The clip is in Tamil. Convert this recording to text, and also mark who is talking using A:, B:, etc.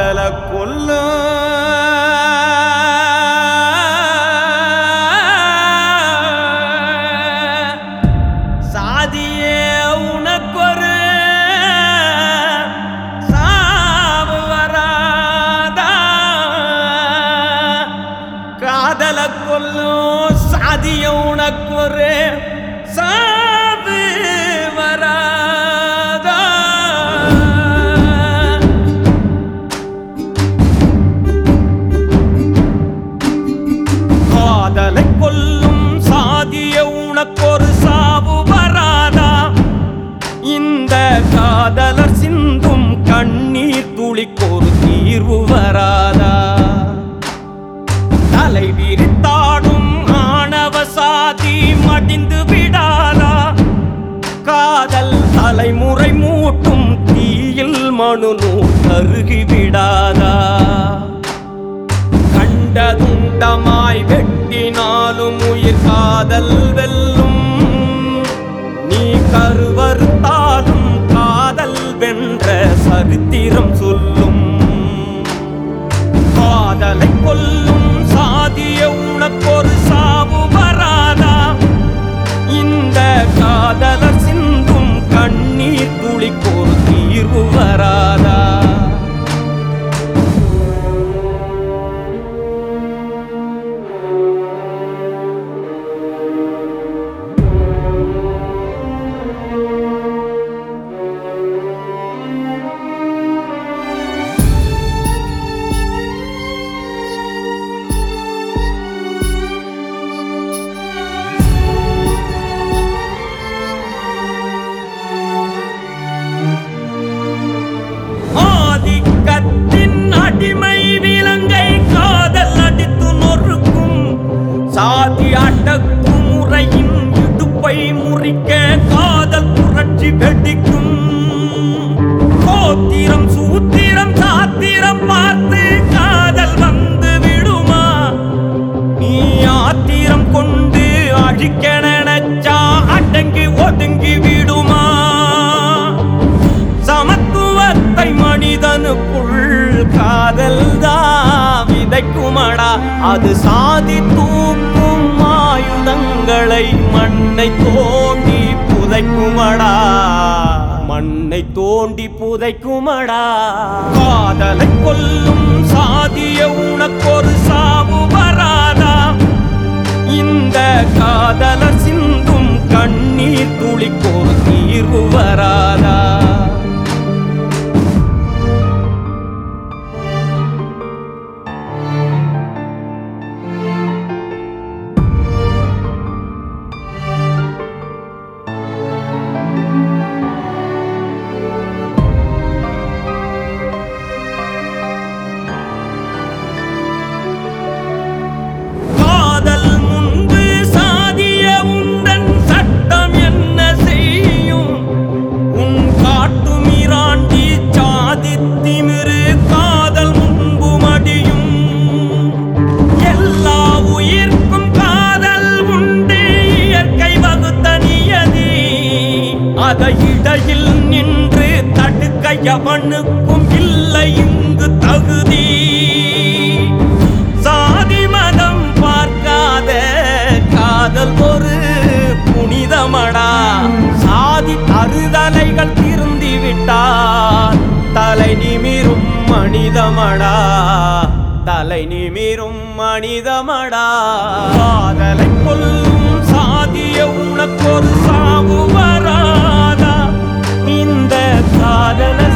A: காதல கொல்ல சாதியே உனக்கொரு சாவு வராதா காதல கொல்லும் சாதிய உனக்கொரு சாவு வராதா காதலை கொல்லும் சாதிய உனக்கொரு சாவு வராதா இந்த காதலர் சிந்தும் கண்ணீர் துளிக்கொரு தீர்வு வராதா தலை விரித்தாடும் ஆணவ சாதி மடிந்து விடாதா காதல் தலைமுறை மூட்டும் தீயில் மனு நூல் கருகி விடாதா கண்டதுண்டமாய் வெட்டினாலும் உயிர் காதல் வெல்லும் நீ கருவறுத்தாலும் காதல் வென்ற சரித்திரம் சொல்லும் காதலை கொல்லும் சாதிய உனக்கொரு சாவு வராதா இந்த காதலர் சிந்தும் கண்ணீர் துளிக்கொரு தீர்வு வராதா ஆதிக்கத்தின் அடிமை விலங்கை காதல் அடித்து நொறுக்கும் சாதி அடக்கும் முறையின் இடுப்பை முறிக்க காதல் புரட்சி வெடிக்கும் கோத்திரம் சூத்திரம் சாத்திரம் பார்த்து காதல் வந்து விடுமா நீ ஆத்திரம் கொண்டு அழிக்க நினைச்சா அடங்கி ஒதுங்கி விடுமா சமத்துவத்தை மனிதனுக்குள் காதல் தான் விதைக்குமடா அது சாதி தூக்கும் ஆயுதங்களை மண்ணை தோண்டி புதைக்குமடா மண்ணை தோண்டி புதைக்குமடா காதலை கொல்லும் சாதிய உனக்கொரு சாவு வராதா இந்த காதலர் சிந்தும் கண்ணீர் துளிக்கொரு தீர்வு வராதா காதல் முன்பு சாதிய உந்தன் சட்டம் என்ன செய்யும் உன் காட்டு மீராண்டி சாதி திமிரு காதல் முன்பு மடியும் எல்லா உயிர்க்கும் காதல் உண்டு இயற்கை வகுத்த நியதி அதை இடையில் நின்று தடுக்க எவனுக்கும் இல்லை இங்கு தகுதி சாதி மதம் பார்க்காத காதல் ஒரு புனிதமடா சாதி தருதலைகள் திருந்தி விட்டால் தலை நிமிரும் மனிதமடா தலை நிமிரும் மனிதமடா காதலை கொல்லும் சாதிய உனக்கொரு சாவு வராதா இந்த காதல